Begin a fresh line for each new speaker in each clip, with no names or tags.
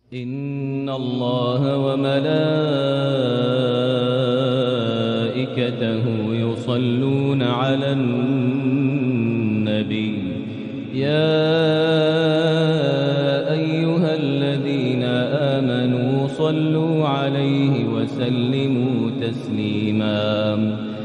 إن الله وملائكته يصلون على النبي يا أيها الذين آمنوا صلوا عليه وسلموا تسليما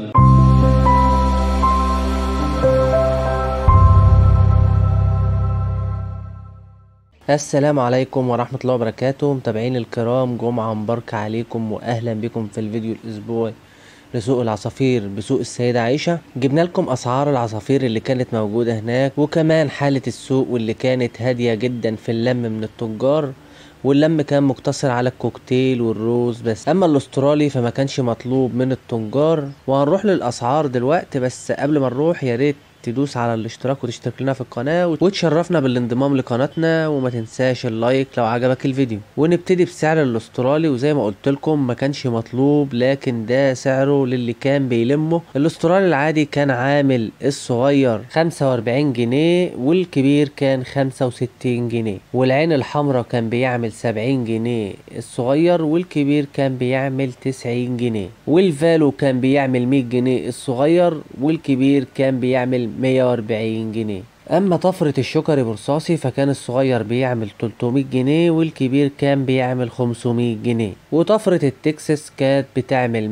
السلام عليكم ورحمة الله وبركاته متابعين الكرام جمعة مباركة عليكم وأهلا بكم في الفيديو الأسبوعي لسوق العصافير بسوق السيدة عائشة جبنا لكم أسعار العصافير اللي كانت موجودة هناك وكمان حالة السوق واللي كانت هادية جدا في اللم من التجار واللم كان مقتصر على الكوكتيل والروز بس اما الاسترالي فما كانش مطلوب من التجار وهنروح للاسعار دلوقتي بس قبل ما نروح يا ريت تدوس على الاشتراك وتشترك لنا في القناة وتشرفنا بالانضمام لقناتنا وما تنساش اللايك لو عجبك الفيديو ونبتدي بسعر الاسترالي وزي ما قلت لكم ما كانش مطلوب لكن ده سعره للي كان بيلمه الاسترالي العادي كان عامل الصغير 45 جنيه والكبير كان 65 جنيه والعين الحمراء كان بيعمل 70 جنيه الصغير والكبير كان بيعمل 90 جنيه والفالو كان بيعمل 100 جنيه الصغير والكبير كان بيعمل 140 جنيه اما طفرة الشكري برصاصي فكان الصغير بيعمل 300 جنيه والكبير كان بيعمل 500 جنيه وطفرة التكساس كانت بتعمل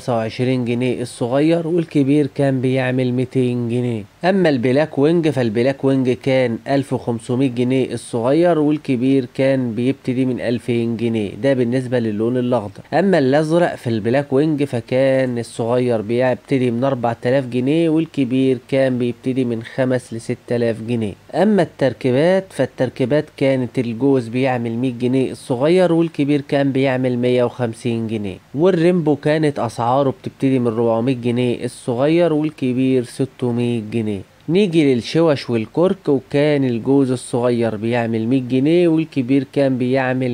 125 جنيه الصغير والكبير كان بيعمل 200 جنيه اما البلاك وينج فالبلاك وينج كان 1500 جنيه الصغير والكبير كان بيبتدي من 2000 جنيه ده بالنسبة للون الاخضر اما الازرق في البلاك وينج فكان الصغير بيبتدي من 4000 جنيه والكبير كان بيبتدي من 5 ل 6000 جنيه اما التركيبات فالتركيبات كانت الجوز بيعمل 100 جنيه الصغير والكبير كان بيعمل 150 جنيه والريمبو كانت اسعاره بتبتدي من 400 جنيه الصغير والكبير 600 جنيه نيجي للشوش والكرك وكان الجوز الصغير بيعمل 100 جنيه والكبير كان بيعمل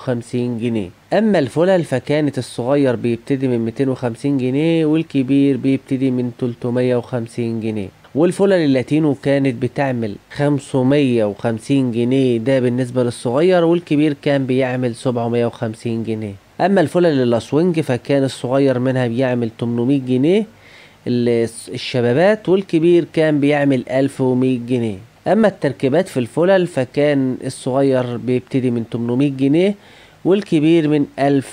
150 جنيه اما الفلل فكانت الصغير بيبتدي من 250 جنيه والكبير بيبتدي من 350 جنيه والفلل اللاتينو كانت بتعمل 550 جنيه ده بالنسبة للصغير والكبير كان بيعمل 750 جنيه اما الفلل الاسوينج فكان الصغير منها بيعمل 800 جنيه الشبابات والكبير كان بيعمل 1100 جنيه اما التركيبات في الفلل فكان الصغير بيبتدي من 800 جنيه والكبير من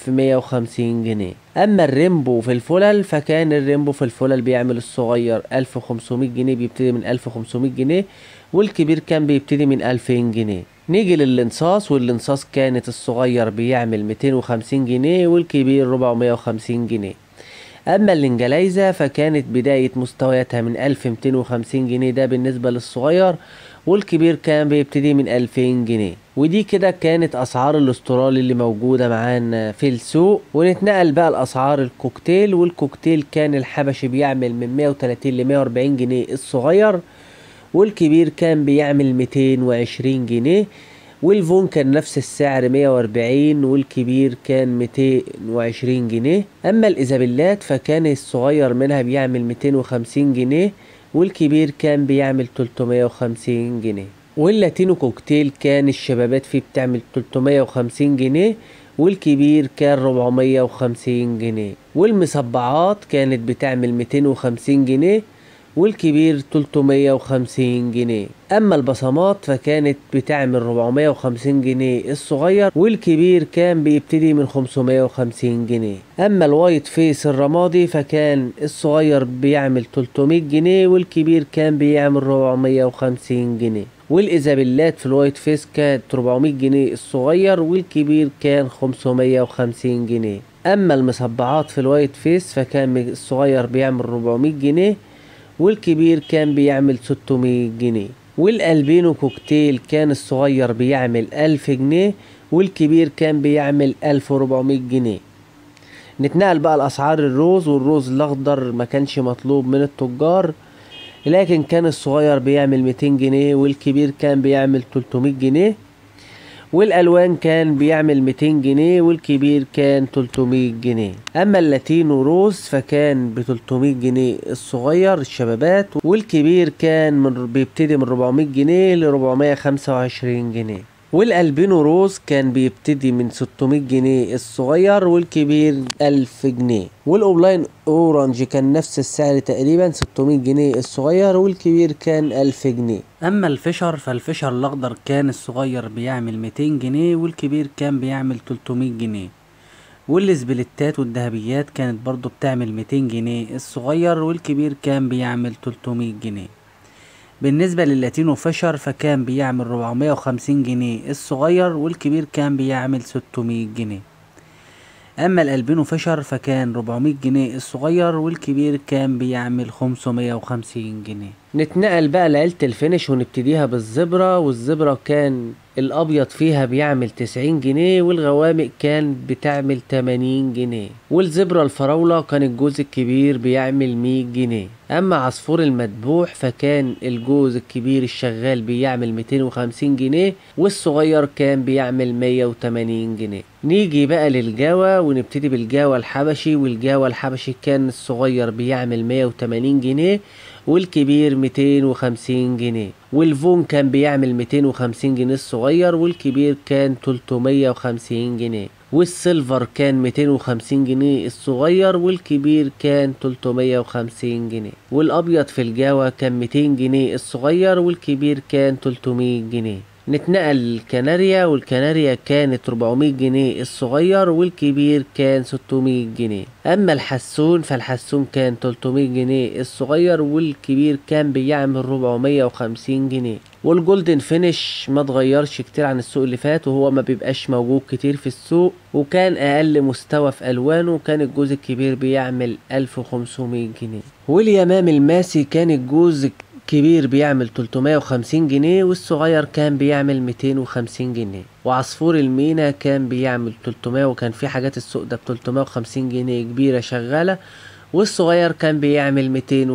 1150 جنيه اما الريمبو في الفلل فكان الريمبو في الفلل بيعمل الصغير 1500 جنيه بيبتدي من 1500 جنيه والكبير كان بيبتدي من 2000 جنيه نيجي للانصاص والانصاص كانت الصغير بيعمل 250 جنيه والكبير 450 جنيه اما الانجلايزة فكانت بداية مستوياتها من 1250 جنيه ده بالنسبة للصغير والكبير كان بيبتدي من 2000 جنيه ودي كده كانت اسعار الاسترالي اللي موجودة معانا في السوق ونتنقل بقى لاسعار الكوكتيل والكوكتيل كان الحبشي بيعمل من 130 ل 140 جنيه الصغير والكبير كان بيعمل 220 جنيه والفون كان نفس السعر 140 والكبير كان 220 جنيه اما الايزابيلات فكان الصغير منها بيعمل 250 جنيه والكبير كان بيعمل 350 جنيه واللاتينو كوكتيل كان الشبابات فيه بتعمل 350 جنيه والكبير كان 450 جنيه والمصبعات كانت بتعمل 250 جنيه والكبير 350 جنيه اما البصمات فكانت بتعمل 450 جنيه الصغير والكبير كان بيبتدي من 550 جنيه اما الوايت فيس الرمادي فكان الصغير بيعمل 300 جنيه والكبير كان بيعمل 450 جنيه والايزابيلات في الوايت فيس كانت 400 جنيه الصغير والكبير كان 550 جنيه اما المصبعات في الوايت فيس فكان الصغير بيعمل 400 جنيه والكبير كان بيعمل 600 جنيه والالبينو كوكتيل كان الصغير بيعمل 1000 جنيه والكبير كان بيعمل 1400 جنيه نتنقل بقى لاسعار الروز والروز الاخضر ما كانش مطلوب من التجار لكن كان الصغير بيعمل 200 جنيه والكبير كان بيعمل 300 جنيه والالوان كان بيعمل 200 جنيه والكبير كان 300 جنيه اما اللاتينو روز فكان ب 300 جنيه الصغير الشبابات والكبير كان من بيبتدي من 400 جنيه ل 425 جنيه والالبينو روز كان بيبتدي من 600 جنيه الصغير والكبير 1000 جنيه والاوبلاين اورنج كان نفس السعر تقريبا 600 جنيه الصغير والكبير كان 1000 جنيه
اما الفشر فالفشر الاخضر كان الصغير بيعمل 200 جنيه والكبير كان بيعمل 300 جنيه والسبليتات والذهبيات كانت برضو بتعمل 200 جنيه الصغير والكبير كان بيعمل 300 جنيه بالنسبة للاتينو فشر فكان بيعمل 450 جنيه الصغير والكبير كان بيعمل 600 جنيه اما الالبينو فشر فكان 400 جنيه الصغير والكبير كان بيعمل 550 جنيه
نتنقل بقى لعيلة الفينش ونبتديها بالزبرة والزبرة كان الأبيض فيها بيعمل 90 جنيه والغوامق كان بتعمل 80 جنيه والزبرة الفراولة كان الجوز الكبير بيعمل 100 جنيه أما عصفور المدبوح فكان الجوز الكبير الشغال بيعمل 250 جنيه والصغير كان بيعمل 180 جنيه نيجي بقى للجاوة ونبتدي بالجاوة الحبشي والجاوة الحبشي كان الصغير بيعمل 180 جنيه والكبير 250 جنيه والفون كان بيعمل 250 جنيه الصغير والكبير كان 350 جنيه والسيلفر كان 250 جنيه الصغير والكبير كان 350 جنيه والابيض في الجاوة كان 200 جنيه الصغير والكبير كان 300 جنيه نتنقل الكناريا والكناريا كانت 400 جنيه الصغير والكبير كان 600 جنيه اما الحسون فالحسون كان 300 جنيه الصغير والكبير كان بيعمل 450 جنيه والجولدن فينش ما اتغيرش كتير عن السوق اللي فات وهو ما بيبقاش موجود كتير في السوق وكان اقل مستوى في الوانه وكان الجوز الكبير بيعمل 1500 جنيه واليمام الماسي كان الجوز كبير بيعمل 350 جنيه والصغير كان بيعمل 250 جنيه وعصفور المينا كان بيعمل 300 وكان في حاجات السوق ده ب 350 جنيه كبيرة شغالة والصغير كان بيعمل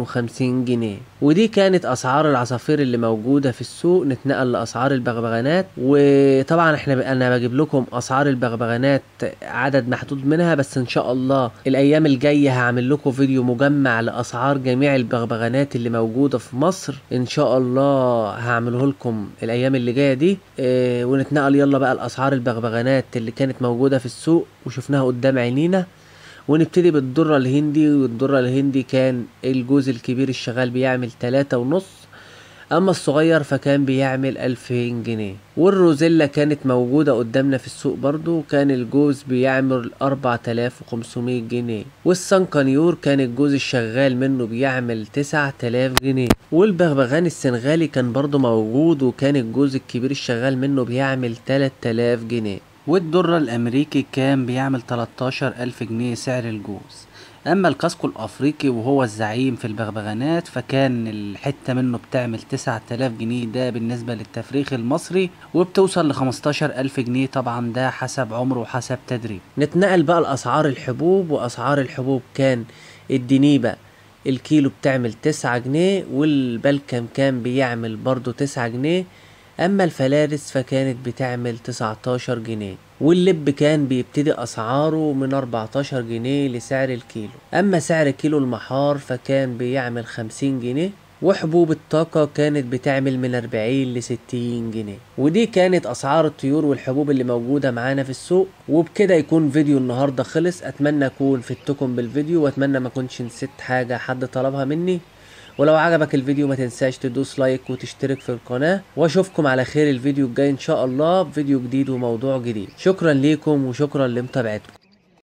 250 جنيه ودي كانت اسعار العصافير اللي موجودة في السوق نتنقل لاسعار البغبغانات وطبعا احنا انا بجيب لكم اسعار البغبغانات عدد محدود منها بس ان شاء الله الايام الجاية هعمل لكم فيديو مجمع لاسعار جميع البغبغانات اللي موجودة في مصر ان شاء الله هعمله لكم الايام اللي جاية دي اه ونتنقل يلا بقى لاسعار البغبغانات اللي كانت موجودة في السوق وشفناها قدام عينينا ونبتدي بالدرة الهندي والدرة الهندي كان الجوز الكبير الشغال بيعمل تلاتة ونص اما الصغير فكان بيعمل الفين جنيه والروزيلا كانت موجودة قدامنا في السوق برضو كان الجوز بيعمل اربع تلاف وخمسمية جنيه والسنكنيور كان الجوز الشغال منه بيعمل تسع تلاف جنيه والبغبغان السنغالي كان برضو موجود وكان الجوز الكبير الشغال منه بيعمل تلات تلاف جنيه
والدرة الأمريكي كان بيعمل 13 ألف جنيه سعر الجوز أما الكاسكو الأفريقي وهو الزعيم في البغبغانات فكان الحتة منه بتعمل 9000 جنيه ده بالنسبة للتفريخ المصري وبتوصل ل 15 ألف جنيه طبعا ده حسب عمره وحسب تدريب
نتنقل بقى لأسعار الحبوب وأسعار الحبوب كان الدنيبة الكيلو بتعمل تسعة جنيه والبلكم كان بيعمل برضو تسعة جنيه اما الفلارس فكانت بتعمل 19 جنيه واللب كان بيبتدي اسعاره من 14 جنيه لسعر الكيلو اما سعر كيلو المحار فكان بيعمل 50 جنيه وحبوب الطاقة كانت بتعمل من 40 ل 60 جنيه ودي كانت أسعار الطيور والحبوب اللي موجودة معانا في السوق وبكده يكون فيديو النهاردة خلص أتمنى أكون فدتكم بالفيديو وأتمنى ما كنتش نسيت حاجة حد طلبها مني ولو عجبك الفيديو ما تنساش تدوس لايك وتشترك في القناة واشوفكم على خير الفيديو الجاي ان شاء الله بفيديو جديد وموضوع جديد شكرا ليكم وشكرا لمتابعتكم